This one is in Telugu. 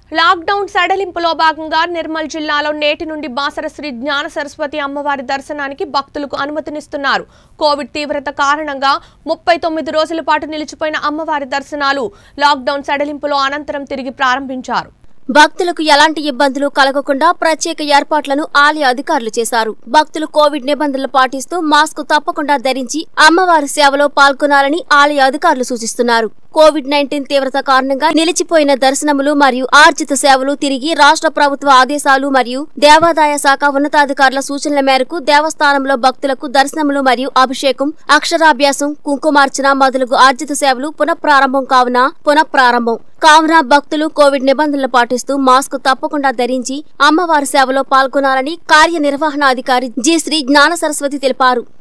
లాక్డౌన్ సడలింపులో భాగంగా నిర్మల్ జిల్లాలో నేటి నుండి బాసర శ్రీ జ్ఞాన సరస్వతి అమ్మవారి దర్శనానికి భక్తులకు అనుమతినిస్తున్నారు కోవిడ్ తీవ్రత కారణంగా ముప్పై తొమ్మిది రోజుల పాటు నిలిచిపోయిన అమ్మవారి దర్శనాలు లాక్డౌన్ సడలింపులో అనంతరం తిరిగి ప్రారంభించారు భక్తులకు ఎలాంటి ఇబ్బందులు కలగకుండా ప్రత్యేక ఏర్పాట్లను ఆలయ అధికారులు చేశారు భక్తులు కోవిడ్ నిబంధనలు పాటిస్తూ మాస్క్ తప్పకుండా ధరించి అమ్మవారి సేవలో పాల్గొనాలని ఆలయ అధికారులు సూచిస్తున్నారు కోవిడ్ నైన్టీన్ తీవ్రత కారణంగా నిలిచిపోయిన దర్శనములు మరియు ఆర్జిత సేవలు తిరిగి రాష్ట్ర ప్రభుత్వ ఆదేశాలు మరియు దేవాదాయ శాఖ ఉన్నతాధికారుల సూచనల మేరకు దేవస్థానంలో భక్తులకు దర్శనములు మరియు అభిషేకం అక్షరాభ్యాసం కుంకుమార్చన మొదలగు ఆర్జిత సేవలు పునఃప్రారంభం కావున పునఃప్రారంభం కావున భక్తులు కోవిడ్ నిబంధనలు పాటిస్తూ మాస్క్ తప్పకుండా ధరించి అమ్మవారి సేవలో పాల్గొనాలని కార్యనిర్వహణాధికారి జి శ్రీ జ్ఞాన సరస్వతి తెలిపారు